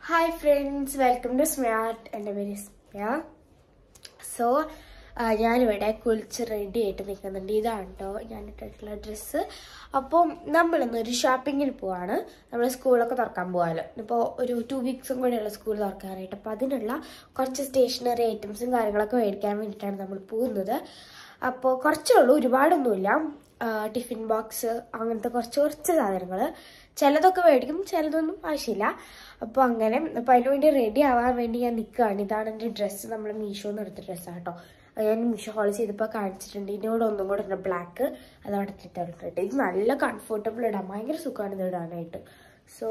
hi friends welcome to smart എൻ്റെ പേര് സ്മിയ so ഞാനിവിടെ കുളിച്ച് റെഡി ആയിട്ട് നിൽക്കുന്നുണ്ട് ഇതാണ് കേട്ടോ ഞാൻ ഇട്ടിട്ടുള്ള ഡ്രസ്സ് അപ്പോൾ നമ്മളിന്നൊരു ഷോപ്പിങ്ങിന് പോവാണ് നമ്മൾ സ്കൂളൊക്കെ തുറക്കാൻ പോകാമല്ലോ ഇപ്പോൾ ഒരു ടു വീക്സും കൂടെയുള്ള സ്കൂൾ തുറക്കാനായിട്ട് അപ്പോൾ അതിനുള്ള കുറച്ച് സ്റ്റേഷനറി ഐറ്റംസും കാര്യങ്ങളൊക്കെ മേടിക്കാൻ വേണ്ടിയിട്ടാണ് നമ്മൾ പോകുന്നത് അപ്പോൾ കുറച്ചേ ഉള്ളൂ ഒരുപാടൊന്നുമില്ല ആ, ടിഫിൻ ബോക്സ് അങ്ങനത്തെ കുറച്ച് കുറച്ച് സാധനങ്ങൾ ചിലതൊക്കെ മേടിക്കും ചിലതൊന്നും ആവശ്യമില്ല അപ്പോൾ അങ്ങനെ അപ്പോൾ അതിന് വേണ്ടി റെഡി ആവാൻ വേണ്ടി ഞാൻ നിൽക്കുകയാണ് ഇതാണ് എൻ്റെ ഡ്രസ്സ് നമ്മൾ മീഷോന്ന് എടുത്ത ഡ്രസ്സാണ് കേട്ടോ അത് ഞാൻ മീഷോ ഹോൾ ചെയ്തപ്പോൾ കാണിച്ചിട്ടുണ്ട് ഇതിൻ്റെ കൂടെ ഒന്നും കൂടെ ഉണ്ട് ബ്ലാക്ക് അത് അവിടെ ഇട്ടിട്ടുണ്ട് ഇത് നല്ല കംഫർട്ടബിൾ ഇടാം ഭയങ്കര സുഖമാണ് ഇത് ഇടാനായിട്ട് സോ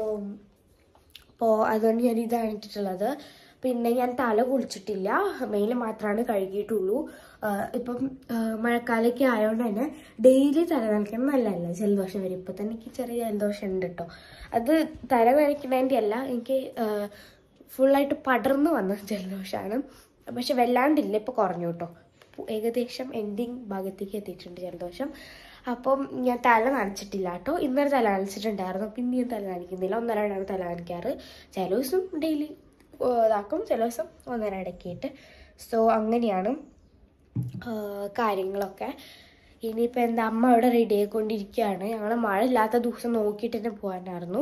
അപ്പോൾ അതുകൊണ്ട് ഞാൻ ഇതാണ് ഇട്ടിട്ടുള്ളത് പിന്നെ ഞാൻ തല കുളിച്ചിട്ടില്ല മെയിൽ മാത്രമാണ് കഴുകിയിട്ടുള്ളൂ ആഹ് ഇപ്പം ആഹ് മഴക്കാലമൊക്കെ ആയതുകൊണ്ട് തന്നെ ഡെയിലി തല നനയ്ക്കണം നല്ലതല്ല ജലദോഷം വരും ഇപ്പം തന്നെ എനിക്ക് ചെറിയ ജലദോഷം ഉണ്ട് കേട്ടോ അത് തല നനയ്ക്കണതിൻ്റെ അല്ല എനിക്ക് ഫുള്ളായിട്ട് പടർന്നു വന്ന ജലദോഷമാണ് പക്ഷെ വല്ലാണ്ടില്ല ഇപ്പോൾ കുറഞ്ഞു കേട്ടോ ഏകദേശം എൻഡിങ് ഭാഗത്തേക്ക് എത്തിയിട്ടുണ്ട് ജലദോഷം അപ്പം ഞാൻ തല നനച്ചിട്ടില്ല കേട്ടോ ഇന്നലെ തല നനച്ചിട്ടുണ്ടായിരുന്നു പിന്നെ ഞാൻ തല നനയ്ക്കുന്നില്ല ഒന്നരടാണ് തല നനയ്ക്കാറ് ചില ദിവസം ഡെയിലി ഇതാക്കും ചില ദിവസം ഒന്നര ഇടയ്ക്കിട്ട് സോ അങ്ങനെയാണ് ആ, കാര്യങ്ങളൊക്കെ ഇനിയിപ്പോൾ എന്താ അമ്മ അവിടെ റെഡി ആയിക്കൊണ്ടിരിക്കുകയാണ് ഞങ്ങൾ മഴ ഇല്ലാത്ത ദിവസം നോക്കിയിട്ട് തന്നെ പോകാനായിരുന്നു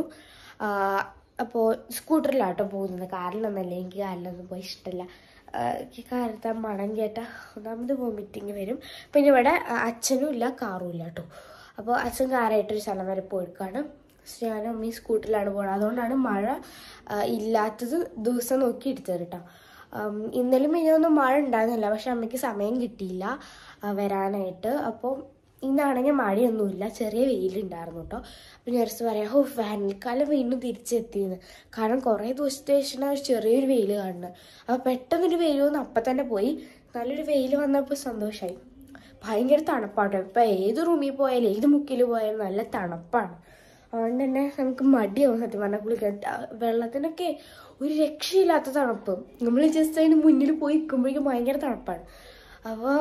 അപ്പോൾ സ്കൂട്ടറിലാട്ടോ പോകുന്നത് കാറിലൊന്നല്ല എനിക്ക് കാറിലൊന്നും പോയി ഇഷ്ടമല്ല ആ, എനിക്ക് കാലത്ത് ആ മണം കേട്ട ഒന്നാമത് വോമിറ്റിങ് വരും പിന്നെ ഇവിടെ ആ, അച്ഛനും ഇല്ല കാറും ഇല്ല കേട്ടോ അപ്പോൾ അച്ഛൻ കാറായിട്ടൊരു സ്ഥലം വരെ പോയിക്കാണ് ഞാനും അമ്മയും സ്കൂട്ടറിലാണ് പോകുന്നത് അതുകൊണ്ടാണ് മഴ ആ, ഇല്ലാത്തത് ദിവസം നോക്കി എടുത്തത് കേട്ടോ ഉം, ഇന്നലെ മിനിയൊന്നും മഴ ഉണ്ടായിരുന്നില്ല പക്ഷെ അമ്മയ്ക്ക് സമയം കിട്ടിയില്ല ആ, വരാനായിട്ട് അപ്പോൾ ഇന്നാണെങ്കിൽ മഴയൊന്നുമില്ല ചെറിയ വെയിലുണ്ടായിരുന്നു കേട്ടോ അപ്പം നഴ്സ് പറയാം ഓ വേനൽക്കാലം വീണ്ടും തിരിച്ചെത്തിയെന്ന് കാരണം കുറേ ദിവസത്തെ ശേഷമാണ് ചെറിയൊരു വെയിൽ കാണുന്നത് അപ്പോൾ പെട്ടെന്നൊരു വെയിൽ വന്ന് അപ്പം തന്നെ പോയി നല്ലൊരു വെയിൽ വന്നപ്പോൾ സന്തോഷമായി ഭയങ്കര തണുപ്പാട്ടോ ഇപ്പം ഏത് റൂമിൽ പോയാലും ഏത് മുക്കിൽ പോയാലും നല്ല തണുപ്പാണ് അതുകൊണ്ട് തന്നെ നമുക്ക് മടിയാവും സത്യം പറഞ്ഞാൽ കുളിക്കാൻ ആ, വെള്ളത്തിനൊക്കെ ഒരു രക്ഷയില്ലാത്ത തണുപ്പ് നമ്മൾ ജസ്റ്റ് അതിന് മുന്നിൽ പോയി നിൽക്കുമ്പോഴേക്കും ഭയങ്കര തണുപ്പാണ് അപ്പോൾ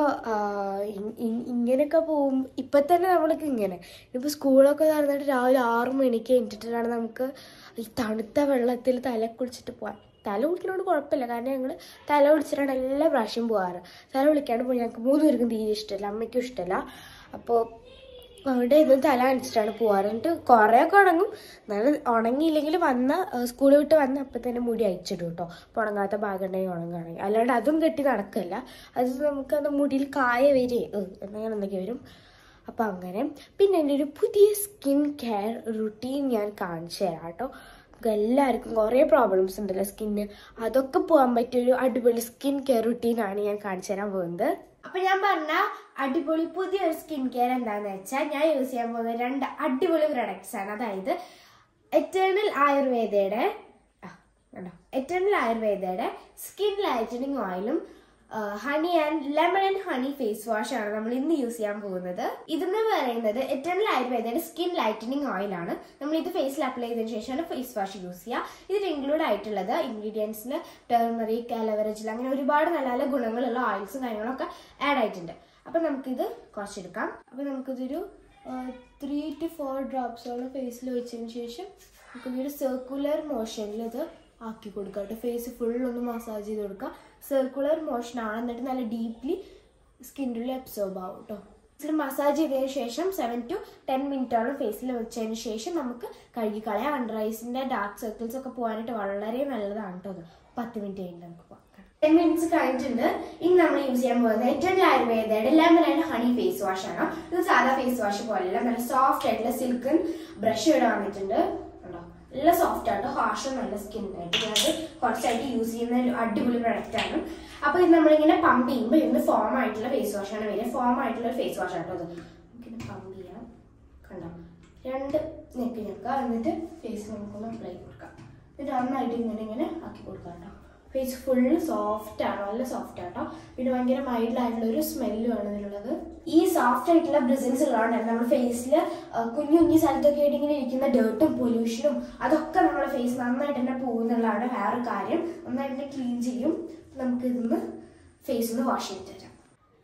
ഇങ്ങനെയൊക്കെ പോകും ഇപ്പം തന്നെ നമ്മൾക്ക് ഇങ്ങനെ ഇപ്പോൾ സ്കൂളൊക്കെ തുറന്നിട്ട് രാവിലെ ആറ് മണിക്ക് എണീറ്റിട്ടാണ് നമുക്ക് ഈ തണുത്ത വെള്ളത്തിൽ തല കുളിച്ചിട്ട് പോകാൻ തല കുളിക്കുന്നതുകൊണ്ട് കുഴപ്പമില്ല കാരണം ഞങ്ങൾ തല കുളിച്ചിട്ടാണ് എല്ലാ പ്രാവശ്യം പോകാറ് തല കുളിക്കാണ്ട് പോയി ഞങ്ങൾക്ക് മൂന്ന് പേർക്കും തീരെ ഇഷ്ടമല്ല അമ്മയ്ക്കും ഇഷ്ടമല്ല അപ്പോൾ അവിടെ ഇന്ന് തല നനച്ചിട്ടാണ് പോകാറ് എന്നിട്ട് കുറേയൊക്കെ ഉണങ്ങും എന്നാലും ഉണങ്ങിയില്ലെങ്കിൽ വന്ന സ്കൂളിൽ വിട്ട് വന്ന് അപ്പം തന്നെ മുടി അയച്ചിടും കേട്ടോ അപ്പോൾ ഉണങ്ങാത്ത ഭാഗം ഉണ്ടെങ്കിൽ ഉണങ്ങുകയാണെങ്കിൽ അല്ലാണ്ട് അതും കെട്ടി നടക്കില്ല അത് നമുക്ക് അത് മുടിയിൽ കായ വരെ അങ്ങനെ എന്തൊക്കെ വരും അപ്പം അങ്ങനെ പിന്നെ എൻ്റെ ഒരു പുതിയ സ്കിൻ കെയർ റുട്ടീൻ ഞാൻ കാണിച്ചു തരാം കേട്ടോ നമുക്ക് എല്ലാവർക്കും കുറേ പ്രോബ്ലംസ് ഉണ്ടല്ലോ സ്കിന്ന് അതൊക്കെ പോകാൻ പറ്റിയ ഒരു അടിപൊളി സ്കിൻ കെയർ റുട്ടീനാണ് ഞാൻ കാണിച്ചു തരാൻ പോകുന്നത് അപ്പൊ ഞാൻ പറഞ്ഞ അടിപൊളി പുതിയൊരു സ്കിൻ കെയർ എന്താന്ന് വെച്ചാൽ ഞാൻ യൂസ് ചെയ്യാൻ പോകുന്ന രണ്ട് അടിപൊളി പ്രൊഡക്ട്സ് ആണ് അതായത് എറ്റേണൽ ആയുർവേദയുടെ ആ, കണ്ടോ എറ്റേണൽ ആയുർവേദയുടെ സ്കിൻ ലൈറ്റനിങ് ഓയിലും honey and lemon and honey face wash ആണ് നമ്മൾ ഇന്ന് യൂസ് ചെയ്യാൻ പോകുന്നത് ഇതെന്ന് പറയുന്നത് എറ്റേണൽ ആയുർവേദയുടെ സ്കിൻ ലൈറ്റനിങ് ഓയിലാണ് നമ്മൾ ഇത് ഫേസിൽ അപ്ലൈ ചെയ്തതിനു ശേഷമാണ് ഫേസ് വാഷ് യൂസ് ചെയ്യുക ഇതിൽ ഇൻക്ലൂഡ് ആയിട്ടുള്ളത് ഇൻഗ്രീഡിയൻസിൽ ടേർമറിക് അലവറജിൽ അങ്ങനെ ഒരുപാട് നല്ല നല്ല ഗുണങ്ങളുള്ള ഓയിൽസും കാര്യങ്ങളൊക്കെ ആഡ് ആയിട്ടുണ്ട് അപ്പൊ നമുക്കിത് കുറച്ചെടുക്കാം അപ്പൊ നമുക്കിതൊരു ത്രീ ടു ഫോർ ഡ്രോപ്സോളം ഫേസിൽ വെച്ചതിന് ശേഷം നമുക്കിതൊരു സർക്കുലർ മോഷനിൽ ഇത് ആക്കി കൊടുക്കുക കേട്ടോ ഫേസ് ഫുൾ ഒന്ന് മസാജ് ചെയ്ത് കൊടുക്കുക സർക്കുലർ മോഷൻ ആണ് എന്നിട്ട് നല്ല ഡീപ്ലി സ്കിന്നിൽ അബ്സോർബ് ആവും കേട്ടോ ഫേസിൽ മസാജ് ചെയ്തതിന് ശേഷം സെവൻ ടു ടെൻ മിനിറ്റോളം ഫേസിൽ വെച്ചതിന് ശേഷം നമുക്ക് കഴുകിക്കളയാം അണ്ടർ ഐസിന്റെ ഡാർക്ക് സർക്കിൾസ് ഒക്കെ പോകാനായിട്ട് വളരെ നല്ലതാണ് കേട്ടോ അത് പത്ത് മിനിറ്റ് കഴിഞ്ഞ് നമുക്ക് പോകാം ടെൻ മിനിറ്റ്സ് കഴിഞ്ഞിട്ടുണ്ട് ഇനി നമ്മൾ യൂസ് ചെയ്യാൻ പോകുന്നത് ഏറ്റവും ആയുർവേദയുടെ lemon and honey face wash ആണ് ഇത് സാധാ ഫേസ് വാഷ് പോലെയല്ല നല്ല സോഫ്റ്റ് ആയിട്ടുള്ള സിൽക്കൻ ബ്രഷ് ഇവിടെ വന്നിട്ടുണ്ട് കണ്ടോ നല്ല സോഫ്റ്റ് ആയിട്ട് ഹാർഷ് നല്ല സ്കിൻ ആയിട്ട് ഞാനത് കുറച്ചായിട്ട് യൂസ് ചെയ്യുന്ന ഒരു അടിപൊളി പ്രൊഡക്റ്റ് ആണ് അപ്പൊ ഇത് നമ്മളിങ്ങനെ പമ്പ് ചെയ്യുമ്പോൾ ഇതിന് ഫോം ആയിട്ടുള്ള ഫേസ് വാഷ് ആണ് വരിക ഫോം ആയിട്ടുള്ള ഫേസ് വാഷ് ആട്ടോ അത് നമുക്കിങ്ങനെ പമ്പ് ചെയ്യാം കണ്ടോ രണ്ട് നെക്ക് ഞെക്ക എന്നിട്ട് ഫേസ് നമുക്കൊന്ന് അപ്ലൈ കൊടുക്കാം എന്നിട്ട് നന്നായിട്ട് ഇങ്ങനെ ഇങ്ങനെ ആക്കി കൊടുക്കാം കേട്ടോ ഫേസ് ഫുള്ള് സോഫ്റ്റ് ആണ് നല്ല സോഫ്റ്റ് ആട്ടോ പിന്നെ ഭയങ്കര മൈൽഡ് ആയിട്ടുള്ള ഒരു സ്മെല്ലും ആണ് ഇതിലുള്ളത് ഈ സോഫ്റ്റ് ആയിട്ടുള്ള ബ്രിസിൽസ് ഉള്ളതുകൊണ്ടാണ് നമ്മുടെ ഫേസിൽ കുഞ്ഞു കുഞ്ഞു സ്ഥലത്തൊക്കെ ആയിട്ട് ഇങ്ങനെ ഇരിക്കുന്ന ഡേർട്ടും പൊല്യൂഷനും അതൊക്കെ നമ്മുടെ ഫേസ് നന്നായിട്ട് തന്നെ പോകുന്നുള്ളതാണ് വേറെ കാര്യം നന്നായിട്ട് തന്നെ ക്ലീൻ ചെയ്യും നമുക്ക് ഇതിന്ന് ഫേസിൽ നിന്ന് വാഷ് ചെയ്ത് തരാം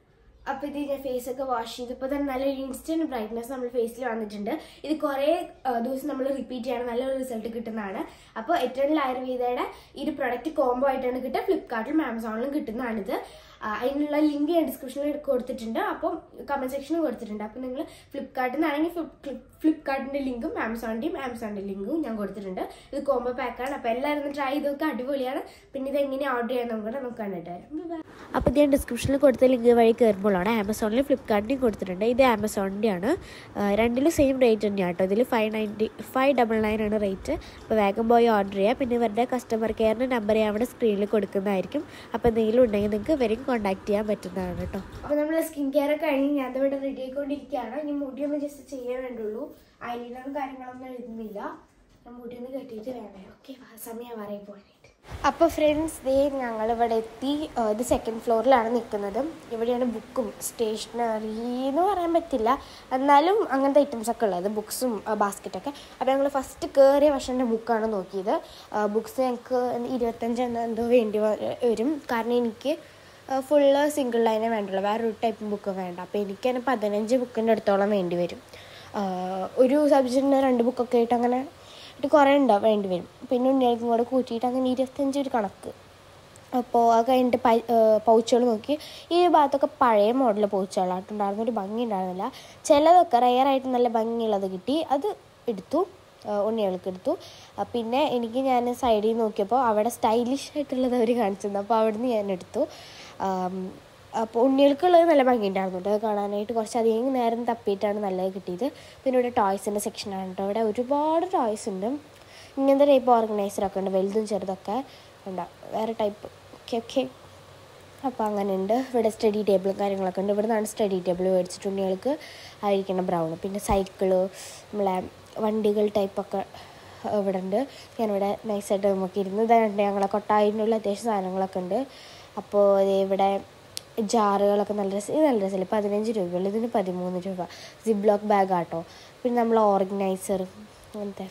അപ്പോൾ ഇത് ഞാൻ ഫേസ് ഒക്കെ വാഷ് ചെയ്തപ്പോൾ തന്നെ നല്ലൊരു ഇൻസ്റ്റന്റ് ബ്രൈറ്റ്നസ് നമ്മൾ ഫേസിൽ വന്നിട്ടുണ്ട് ഇത് കുറേ ആ, ദിവസം നമ്മൾ റിപ്പീറ്റ് ചെയ്യണം നല്ലൊരു റിസൾട്ട് കിട്ടുന്നതാണ് അപ്പോൾ എറ്റേണൽ ആയുർവേദയുടെ ഈ ഒരു പ്രൊഡക്റ്റ് കോംബോ ആയിട്ടാണ് കിട്ടുക ഫ്ലിപ്കാർട്ടിലും ആമസോണിലും കിട്ടുന്നതാണിത് ആ, അതിനുള്ള ലിങ്ക് ഞാൻ ഡിസ്ക്രിപ്ഷനിൽ കൊടുത്തിട്ടുണ്ട് അപ്പം കമന്റ് സെക്ഷനും കൊടുത്തിട്ടുണ്ട് അപ്പം നിങ്ങൾ ഫ്ലിപ്കാർട്ടിൽ നിന്നാണെങ്കിൽ ഫ്ലിപ്കാർട്ടിന്റെ ലിങ്കും ആമസോണിന്റെയും ആമസോണിന്റെ ലിങ്കും ഞാൻ കൊടുത്തിട്ടുണ്ട് ഇത് കോംബോ പാക്കാണ് അപ്പോൾ എല്ലാവരും ഒന്ന് ട്രൈ ചെയ്ത് നോക്കുക അടിപൊളിയാണ് പിന്നെ ഇത് എങ്ങനെ ഓർഡർ ചെയ്യാൻ നമുക്ക് നമുക്ക് കണ്ടിട്ട് വരാം അപ്പോൾ ഞാൻ ഡിസ്ക്രിപ്ഷനിൽ കൊടുത്ത ലിങ്ക് വഴി കയറുമ്പോഴാണ് ആമസോണിലും ഫ്ലിപ്കാർട്ടിലും കൊടുത്തിട്ടുണ്ട് ഇത് ആമസോണിൻ്റെ ആണ് രണ്ടിലും സെയിം റേറ്റ് തന്നെയാണ് കേട്ടോ ഇതിൽ five ninety five double nine ആണ് റേറ്റ് അപ്പോൾ വേഗം പോയി ഓർഡർ ചെയ്യുക പിന്നെ ഇവരുടെ കസ്റ്റമർ കെയറിൻ്റെ നമ്പർ ഞാൻ അവിടെ സ്ക്രീനിൽ കൊടുക്കുന്നതായിരിക്കും അപ്പോൾ എന്തെങ്കിലും ഉണ്ടെങ്കിൽ നിങ്ങൾക്ക് ഇവരെയും കോൺടാക്ട് ചെയ്യാൻ പറ്റുന്നതാണ് കേട്ടോ അപ്പോൾ നമ്മൾ സ്കിൻ കെയർ ഒക്കെ കഴിഞ്ഞ് ഞാൻ ഇവിടെ റെഡി ആയിക്കൊണ്ടിരിക്കുകയാണ് ഇനി മുടിയൊന്ന് ജസ്റ്റ് ചെയ്യാൻ വേണ്ടുള്ളൂ ഐലൈനറും കാര്യങ്ങളൊന്നും എഴുതുന്നില്ല ഞാൻ മുടിയൊന്ന് കെട്ടിയിട്ട് വേണേ ഓക്കെ സമയം പറയും പോകാനായിട്ട് അപ്പോൾ ഫ്രണ്ട്സ് ദേ ഞങ്ങൾ ഇവിടെ എത്തി ആ, ഇത് സെക്കൻഡ് ഫ്ലോറിലാണ് നിൽക്കുന്നത് ഇവിടെയാണ് ബുക്കും സ്റ്റേഷനറി എന്ന് പറയാൻ പറ്റില്ല എന്നാലും അങ്ങനത്തെ ഐറ്റംസ് ഒക്കെ ഉള്ളത് ബുക്സും ബാസ്ക്കറ്റൊക്കെ അപ്പോൾ ഞങ്ങൾ ഫസ്റ്റ് കയറിയ വർഷൻ്റെ ബുക്കാണ് നോക്കിയത് ബുക്സ് ഞങ്ങൾക്ക് ഇരുപത്തഞ്ച് എന്തോ എന്തോ വേണ്ടി വ- വരും കാരണം എനിക്ക് ഫുള്ള് സിംഗിൾ ലൈനേ വേണ്ടുള്ളൂ വേറൊരു ടൈപ്പ് ബുക്ക് വേണ്ട അപ്പോൾ എനിക്ക് തന്നെ പതിനഞ്ച് ബുക്കിൻ്റെ അടുത്തോളം വേണ്ടി വരും ആ, ഒരു സബ്ജക്റ്റിന് രണ്ട് ബുക്കൊക്കെ ആയിട്ട് അങ്ങനെ ഇത് കുറേ ഉണ്ടാവും വേണ്ടി വരും പിന്നെ ഉണ്ണികൾക്കും കൂടെ കൂട്ടിയിട്ട് അങ്ങനെ ഇരുപത്തഞ്ച് ഒരു കണക്ക് അപ്പോൾ അത് കഴിഞ്ഞിട്ട് പൈ പൗച്ചുകൾ നോക്കി ഈ ഒരു ഭാഗത്തൊക്കെ പഴയ മോഡൽ പൗച്ചുകളായിട്ടുണ്ടായിരുന്നു ഒരു ഭംഗി ഉണ്ടായിരുന്നില്ല ചിലതൊക്കെ റെയറായിട്ട് നല്ല ഭംഗിയുള്ളത് കിട്ടി അത് എടുത്തു ആ, ഉണ്ണികൾക്ക് എടുത്തു ആ, പിന്നെ എനിക്ക് ഞാൻ സൈഡിൽ നോക്കിയപ്പോൾ അവിടെ സ്റ്റൈലിഷ് ആയിട്ടുള്ളത് അവർ കാണിച്ചിരുന്നു അപ്പോൾ അവിടുന്ന് ഞാൻ എടുത്തു ആം, അപ്പോൾ ഉണ്ണികൾക്കുള്ളത് നല്ല ഭംഗിയുണ്ടായിരുന്നു കേട്ടോ അത് കാണാനായിട്ട് കുറച്ചധികം നേരം തപ്പിയിട്ടാണ് നല്ലത് കിട്ടിയത് പിന്നെ ഇവിടെ ടോയ്സിൻ്റെ സെക്ഷനാണ് കേട്ടോ ഇവിടെ ഒരുപാട് ടോയ്സ് ഉണ്ട് ഇങ്ങനത്തെ ടൈപ്പ് ഓർഗനൈസറൊക്കെ ഉണ്ട് വലുതും ചെറുതൊക്കെ ഉണ്ട് വേറെ ടൈപ്പ് ഓക്കെ ഓക്കെ അപ്പോൾ അങ്ങനെ ഉണ്ട് ഇവിടെ സ്റ്റഡി ടേബിളും കാര്യങ്ങളൊക്കെ ഉണ്ട് ഇവിടെ നിന്നാണ് സ്റ്റഡി ടേബിൾ മേടിച്ചിട്ട് ഉണ്ണികൾക്ക് ആയിരിക്കണം ബ്രൗൺ പിന്നെ സൈക്കിള് നമ്മളെ വണ്ടികൾ ടൈപ്പൊക്കെ ഇവിടെ ഉണ്ട് ഞാനിവിടെ നൈസായിട്ട് നമുക്ക് ഇരുന്ന് ഇതാണ്ട് ഞങ്ങളെ കൊട്ടായിനുള്ള അത്യാവശ്യം സാധനങ്ങളൊക്കെ ഉണ്ട് അപ്പോൾ ദേ ഇവിടെ ജാറുകളൊക്കെ നല്ല രസം ഇത് നല്ല രസമില്ല പതിനഞ്ച് രൂപയുള്ളൂ ഇതിന് പതിമൂന്ന് രൂപ സിബ്ലോക്ക് ബാഗ് ആട്ടോ പിന്നെ നമ്മൾ ഓർഗനൈസർ അങ്ങനത്തെ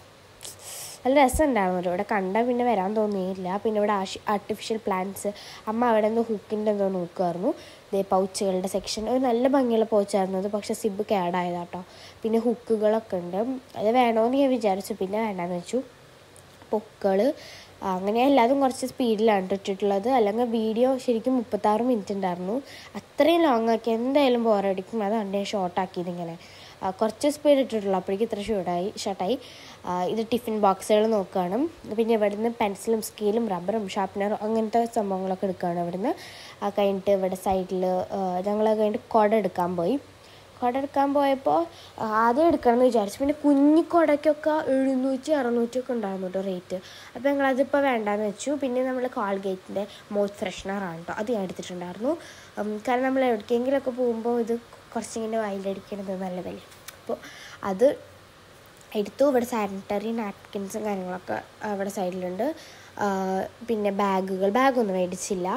നല്ല രസമുണ്ടായിരുന്നു കേട്ടോ ഇവിടെ കണ്ടാൽ പിന്നെ വരാൻ തോന്നിയില്ല പിന്നെ ഇവിടെ ആഷി ആർട്ടിഫിഷ്യൽ പ്ലാന്റ്സ് അമ്മ അവിടെ നിന്ന് ഹുക്കിൻ്റെ എന്തോ നോക്കുമായിരുന്നു ഇതേ പൗച്ചുകളുടെ സെക്ഷൻ ഒരു നല്ല ഭംഗിയുള്ള പൗച്ചായിരുന്നു അത് പക്ഷേ സിബ് കേടായതാട്ടോ പിന്നെ ഹുക്കുകളൊക്കെ ഉണ്ട് അത് വേണമെന്ന് ഞാൻ വിചാരിച്ചു പിന്നെ വേണ്ടാന്ന് വെച്ചു പൊക്കൾ അങ്ങനെ എല്ലാതും കുറച്ച് സ്പീഡിലാണ് ഇട്ടിട്ടുള്ളത് അല്ലെങ്കിൽ വീഡിയോ ശരിക്കും മുപ്പത്താറ് മിനിറ്റ് ഉണ്ടായിരുന്നു അത്രയും ലോങ് ആക്കി എന്തായാലും ബോറടിക്കും അതുകൊണ്ട് ഞാൻ ഷോർട്ട് ആക്കിയത് ഇങ്ങനെ ആ, കുറച്ച് സ്പീഡ് ഇട്ടിട്ടുള്ളൂ അപ്പോഴേക്കും ഇത്ര ഷോർട്ടായി ഷോർട്ടായി ഇത് ടിഫിൻ ബോക്സുകൾ നോക്കുകയാണ് പിന്നെ ഇവിടുന്ന് പെൻസിലും സ്കെയിലും റബ്ബറും ഷാർപ്പനറും അങ്ങനത്തെ സംഭവങ്ങളൊക്കെ എടുക്കുകയാണ് ഇവിടുന്ന് ആ കഴിഞ്ഞിട്ട് ഇവിടെ സൈഡിൽ ഞങ്ങൾ കഴിഞ്ഞിട്ട് കുട എടുക്കാൻ പോയി കുട എടുക്കാൻ പോയപ്പോൾ ആദ്യം എടുക്കണം എന്ന് വിചാരിച്ചു പിന്നെ കുഞ്ഞി കുടയ്ക്കൊക്കെ എഴുന്നൂറ്റി അറുന്നൂറ്റി ഒക്കെ ഉണ്ടായിരുന്നു കേട്ടോ റേറ്റ് അപ്പോൾ ഞങ്ങളതിപ്പോൾ വേണ്ടാന്ന് വെച്ചു പിന്നെ നമ്മൾ കോൾഗേറ്റിൻ്റെ മോത്ത് ഫ്രഷ്നറാണ് കേട്ടോ അത് ഞാൻ എടുത്തിട്ടുണ്ടായിരുന്നു ഉം, കാരണം നമ്മൾ എവിടേക്കെങ്കിലുമൊക്കെ പോകുമ്പോൾ ഇത് കുറച്ചിങ്ങനെ വായിലടിക്കണത് നല്ലതല്ലേ അപ്പോൾ അത് എടുത്തു ഇവിടെ സാനിറ്ററി നാപ്കിൻസും കാര്യങ്ങളൊക്കെ അവിടെ സൈഡിലുണ്ട് ആ, പിന്നെ ബാഗുകൾ ബാഗൊന്നും മേടിച്ചില്ല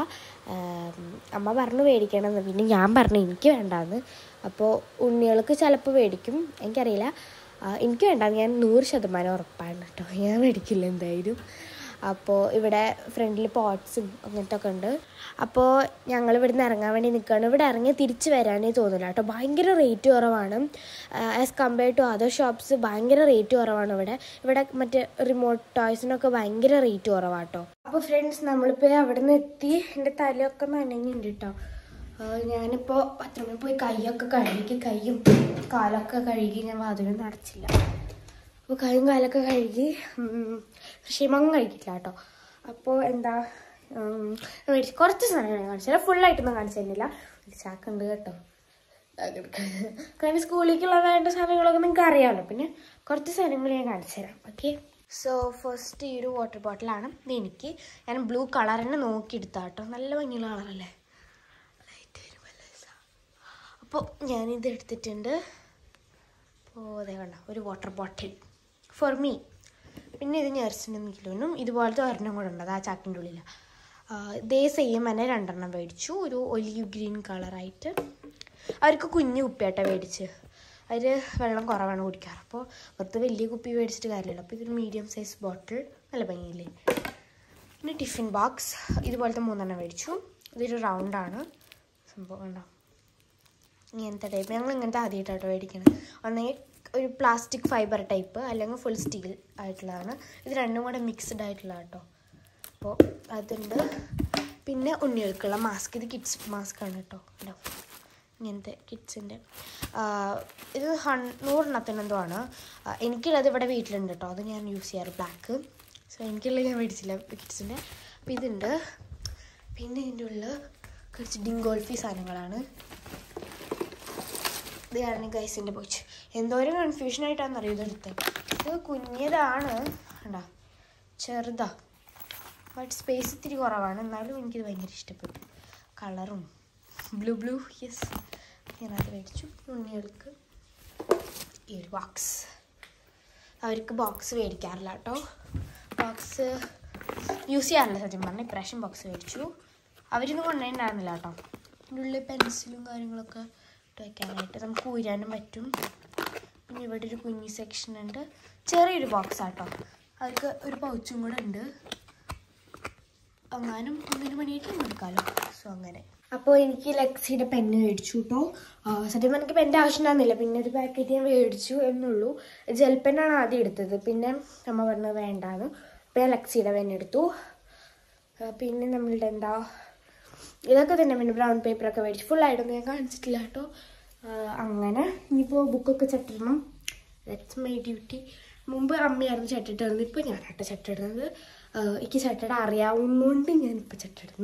ആം, അമ്മ പറഞ്ഞു മേടിക്കണമെന്ന് പിന്നെ ഞാൻ പറഞ്ഞു എനിക്ക് വേണ്ടാന്ന് അപ്പോൾ ഉണ്ണികൾക്ക് ചിലപ്പോൾ മേടിക്കും എനിക്കറിയില്ല ആ, എനിക്ക് വേണ്ട ഞാൻ നൂറ് ശതമാനം ഉറപ്പാണ് കേട്ടോ ഞാൻ മേടിക്കില്ല എന്തായാലും അപ്പോൾ ഇവിടെ ഫ്രണ്ടിൽ പോട്ട്സും അങ്ങനത്തെ ഒക്കെ ഉണ്ട് അപ്പോൾ ഞങ്ങൾ ഇവിടുന്ന് ഇറങ്ങാൻ വേണ്ടി നിൽക്കുകയാണ് ഇവിടെ ഇറങ്ങി തിരിച്ച് വരാനേ തോന്നില്ല കേട്ടോ ഭയങ്കര റേറ്റ് കുറവാണ് as compared to other shops ഭയങ്കര റേറ്റ് കുറവാണ് ഇവിടെ ഇവിടെ മറ്റേ റിമോട്ട് ടോയ്സിനൊക്കെ ഭയങ്കര റേറ്റ് കുറവാണ് കേട്ടോ അപ്പോൾ ഫ്രണ്ട്സ് നമ്മളിപ്പോൾ അവിടെ നിന്ന് എത്തി എൻ്റെ തലയൊക്കെ നനഞ്ഞിട്ടുണ്ട് കേട്ടോ ഞാനിപ്പോൾ ബാത്റൂമിൽ പോയി കൈയൊക്കെ കഴുകി കൈയും കാലൊക്കെ കഴുകി ഞാൻ വാതിലൊന്നും അടച്ചില്ല അപ്പോൾ കൈയും കാലൊക്കെ കഴുകി ഉം, ക്ഷീമം കഴിക്കില്ല കേട്ടോ അപ്പോൾ എന്താ ഉം, മേടിച്ച് കുറച്ച് സാധനങ്ങൾ കാണിച്ചില്ല ഫുള്ളായിട്ടൊന്നും കാണിച്ചു തന്നില്ല ഒരു ചാക്കുണ്ട് കേട്ടോ കാരണം സ്കൂളിലേക്കുള്ള വേണ്ട സാധനങ്ങളൊക്കെ നിങ്ങൾക്ക് അറിയാമല്ലോ പിന്നെ കുറച്ച് സാധനങ്ങൾ ഞാൻ കാണിച്ചു തരാം ഓക്കെ സോ ഫസ്റ്റ് ഈ ഒരു വാട്ടർ ബോട്ടിലാണ് ഇത് എനിക്ക് ഞാൻ ബ്ലൂ കളർ തന്നെ നോക്കിയെടുത്താ കേട്ടോ നല്ല ഭംഗിയുള്ള കളറല്ലേ ലൈറ്റ് വരുമല്ലോ അപ്പോൾ ഞാനിത് എടുത്തിട്ടുണ്ട് അപ്പോൾ അതേ കണ്ട ഒരു വാട്ടർ ബോട്ടിൽ ഫോർ മീ പിന്നെ ഇത് ഞെർസിനും കിലോനും ഇതുപോലത്തെ ഒരെണ്ണം കൂടെ ഉണ്ട് അത് ആ ചാക്കിൻ്റെ ഉള്ളിൽ ഇതേ സെയിം തന്നെ രണ്ടെണ്ണം മേടിച്ചു ഒരു ഒലിവ് ഗ്രീൻ കളറായിട്ട് അവർക്ക് കുഞ്ഞു കുപ്പിയായിട്ടാണ് മേടിച്ച് അവർ വെള്ളം കുറവാണ് കുടിക്കാറ് അപ്പോൾ വെറുതെ വലിയ കുപ്പി മേടിച്ചിട്ട് കാര്യമില്ല അപ്പോൾ ഇതൊരു മീഡിയം സൈസ് ബോട്ടിൽ നല്ല ഭംഗിയില്ലേ പിന്നെ ടിഫിൻ ബോക്സ് ഇതുപോലത്തെ മൂന്നെണ്ണം മേടിച്ചു ഇതൊരു റൗണ്ടാണ് സംഭവം ഉണ്ടാവും ഇങ്ങനത്തെ ടൈപ്പ് ഞങ്ങൾ ഇങ്ങനത്തെ ആദ്യമായിട്ടാട്ടോ മേടിക്കണം ഒന്നെങ്കിൽ ഒരു പ്ലാസ്റ്റിക് ഫൈബർ ടൈപ്പ് അല്ലെങ്കിൽ ഫുൾ സ്റ്റീൽ ആയിട്ടുള്ളതാണ് ഇത് രണ്ടും കൂടെ മിക്സ്ഡ് ആയിട്ടുള്ള കേട്ടോ അപ്പോൾ അതുണ്ട് പിന്നെ ഉണ്ണികൾക്കുള്ള മാസ്ക് ഇത് കിഡ്സ് മാസ്ക് ആണ് കേട്ടോ കേട്ടോ ഇങ്ങനത്തെ കിഡ്സിൻ്റെ ഇത് ഹൺ നൂറെണ്ണത്തിനെന്തോ ആണ് ആ, എനിക്കുള്ളത് ഇവിടെ വീട്ടിലുണ്ട് കേട്ടോ അത് ഞാൻ യൂസ് ചെയ്യാറ് ബ്ലാക്ക് സോ എനിക്കുള്ളത് ഞാൻ മേടിച്ചില്ല കിഡ്സിൻ്റെ അപ്പോൾ ഇതുണ്ട് പിന്നെ ഇതിൻ്റെ ഉള്ളിൽ കുറച്ച് ഡിങ്കോൾഫി സാധനങ്ങളാണ് ഇത് കാരണം ഗൈസിൻ്റെ പോച്ച് എന്തോരം കൺഫ്യൂഷൻ ആയിട്ടാണെന്നറിയോ ഇതെടുത്ത് ഇത് കുഞ്ഞതാണ് കണ്ടാ ചെറുതാ ബട്ട് സ്പേസ് ഇത്തിരി കുറവാണ് എന്നാലും എനിക്കിത് ഭയങ്കര ഇഷ്ടപ്പെട്ടു കളറും ബ്ലൂ ബ്ലൂ യെസ് ഞാനത് മേടിച്ചു ഉണ്ണികൾക്ക് ഈ ഒരു ബോക്സ് അവർക്ക് ബോക്സ് മേടിക്കാറില്ല കേട്ടോ ബോക്സ് യൂസ് ചെയ്യാറില്ല സത്യം പറഞ്ഞാൽ ഇപ്രാവശ്യം ബോക്സ് മേടിച്ചു അവരൊന്നും കൊണ്ടുപോയിട്ടുണ്ടായിരുന്നില്ല കേട്ടോ ഇതിൻ്റെ ഉള്ളിൽ പെൻസിലും കാര്യങ്ങളൊക്കെ ഇട്ട് വയ്ക്കാനായിട്ട് നമുക്ക് ഊരാനും പറ്റും പിന്നെ ഇവിടെ ഒരു കുഞ്ഞി സെക്ഷൻ ഉണ്ട് ചെറിയൊരു ബോക്സ് ആട്ടോ അവർക്ക് ഒരു പൗച്ചും കൂടെ ഉണ്ട് അങ്ങാനും ഒന്നിന് മണിയായിട്ട് എടുക്കാമല്ലോ സോ അങ്ങനെ അപ്പോൾ എനിക്ക് ലെക്സിയുടെ പെന്ന് മേടിച്ചു കേട്ടോ സത്യം എനിക്ക് പെൻ്റെ ആവശ്യമുണ്ടായിരുന്നില്ല പിന്നെ ഒരു പാക്കറ്റ് ഞാൻ മേടിച്ചു എന്നുള്ളൂ ജെൽ പെന്നാണ് ആദ്യം എടുത്തത് പിന്നെ അമ്മ പറഞ്ഞത് വേണ്ടാന്ന് അപ്പോൾ ഞാൻ ലെക്സിയുടെ പെൻ എടുത്തു ആ, പിന്നെ നമ്മളുടെ എന്താ ഇതൊക്കെ തന്നെ പിന്നെ ബ്രൗൺ പേപ്പറൊക്കെ മേടിച്ചു ഫുള്ളായിട്ടൊന്നും ഞാൻ കാണിച്ചിട്ടില്ല കേട്ടോ ആ, അങ്ങനെ ഇനിയിപ്പോൾ ബുക്കൊക്കെ ചട്ടിടണം ദാറ്റ്സ് മൈ ഡ്യൂട്ടി മുമ്പ് അമ്മയായിരുന്നു ചട്ടിട്ടിരുന്നത് ഇപ്പോൾ ഞാനാട്ടോ ചട്ടിടുന്നത് എനിക്ക് ചട്ടിട അറിയാവുന്നതുകൊണ്ട് ഞാനിപ്പോൾ ചട്ടിടുന്നു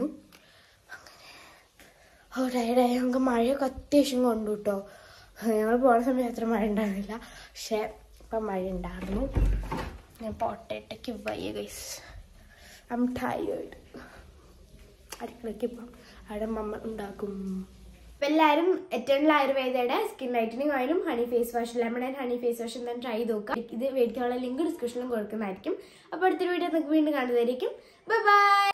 ഓ ഡയഡായി ഞങ്ങൾക്ക് മഴയൊക്കെ അത്യാവശ്യം കൊണ്ടു കേട്ടോ ഞങ്ങൾ പോണ സമയത്ത് അത്ര മഴ ഉണ്ടായിരുന്നില്ല പക്ഷേ ഇപ്പം മഴ ഉണ്ടായിരുന്നു ഞാൻ പോട്ടേട്ടയ്ക്ക് വയ്യ ഗൈസ് ഐ എം ടയേർഡ് അടുക്കളയ്ക്ക് ഇപ്പം അവിടെ മമ്മ ഉണ്ടാക്കും അപ്പം എല്ലാവരും എറ്റേണൽ ആയുർവേദയുടെ സ്കിൻ ലൈറ്റനിങ് ഓയിലും honey face wash lemon and honey face wash എന്തായാലും ട്രൈ ചെയ്ത് നോക്കാം ഇത് മേടിക്കാനുള്ള ലിങ്ക് ഡിസ്ക്രിപ്ഷനിലും കൊടുക്കുന്നതായിരിക്കും അപ്പോൾ അടുത്തൊരു വീഡിയോ നിങ്ങൾക്ക് വീണ്ടും കാണുന്നതായിരിക്കും ബൈ ബൈ